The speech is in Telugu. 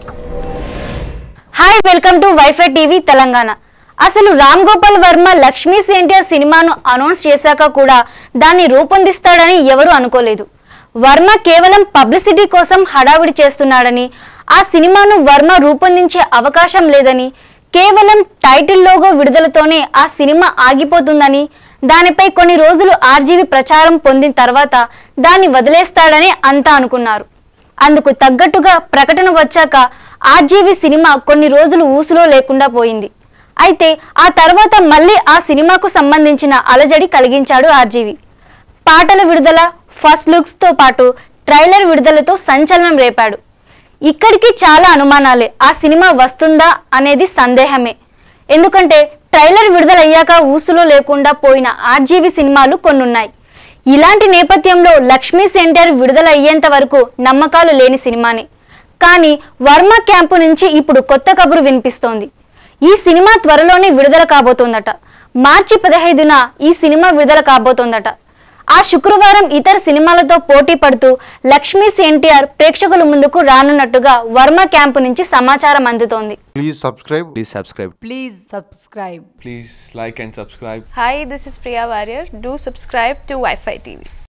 Hi welcome to wifi TV Telangana అసలు రామ్ గోపాల్ వర్మ లక్ష్మీ ఎన్టీఆర్ సినిమాను అనౌన్స్ చేశాక కూడా దాన్ని రూపొందిస్తాడని ఎవరూ అనుకోలేదు వర్మ కేవలం పబ్లిసిటీ కోసం హడావిడి చేస్తున్నాడని ఆ సినిమాను వర్మ రూపొందించే అవకాశం లేదని కేవలం టైటిల్ లోగో విడుదలతోనే ఆ సినిమా ఆగిపోతుందని దానిపై కొన్ని రోజులు ఆర్జీవి ప్రచారం పొందిన తర్వాత దాన్ని వదిలేస్తాడని అంతా అనుకున్నారు అందుకు తగ్గట్టుగా ప్రకటన వచ్చాక ఆర్జీవి సినిమా కొన్ని రోజులు ఊసులో లేకుండా పోయింది అయితే ఆ తర్వాత మళ్ళీ ఆ సినిమాకు సంబంధించిన అలజడి కలిగించాడు ఆర్జీవి పాటల విడుదల ఫస్ట్ లుక్స్తో పాటు ట్రైలర్ విడుదలతో సంచలనం రేపాడు ఇక్కడికి చాలా అనుమానాలే ఆ సినిమా వస్తుందా అనేది సందేహమే ఎందుకంటే ట్రైలర్ విడుదలయ్యాక ఊసులో లేకుండా పోయిన ఆర్జీవి సినిమాలు కొన్నున్నాయి ఇలాంటి నేపథ్యంలో లక్ష్మీ సెంటర్ విడుదల అయ్యేంత వరకు నమ్మకాలు లేని సినిమానే కానీ వర్మ క్యాంపు నుంచి ఇప్పుడు కొత్త కబురు వినిపిస్తోంది ఈ సినిమా త్వరలోనే విడుదల కాబోతోందట మార్చి పదహైదున ఈ సినిమా విడుదల కాబోతోందట ఆ శుక్రవారం ఇతర సినిమాలతో పోటీ పడుతూ లక్ష్మీ ఎన్టీఆర్ ప్రేక్షకుల ముందుకు రానున్నట్టుగా వర్మ క్యాంపు నుంచి సమాచారం అందుతోంది Please subscribe. Please subscribe. Please subscribe. Please like and subscribe. Hi, this is Priya Warrior. Do subscribe to Wi-Fi TV.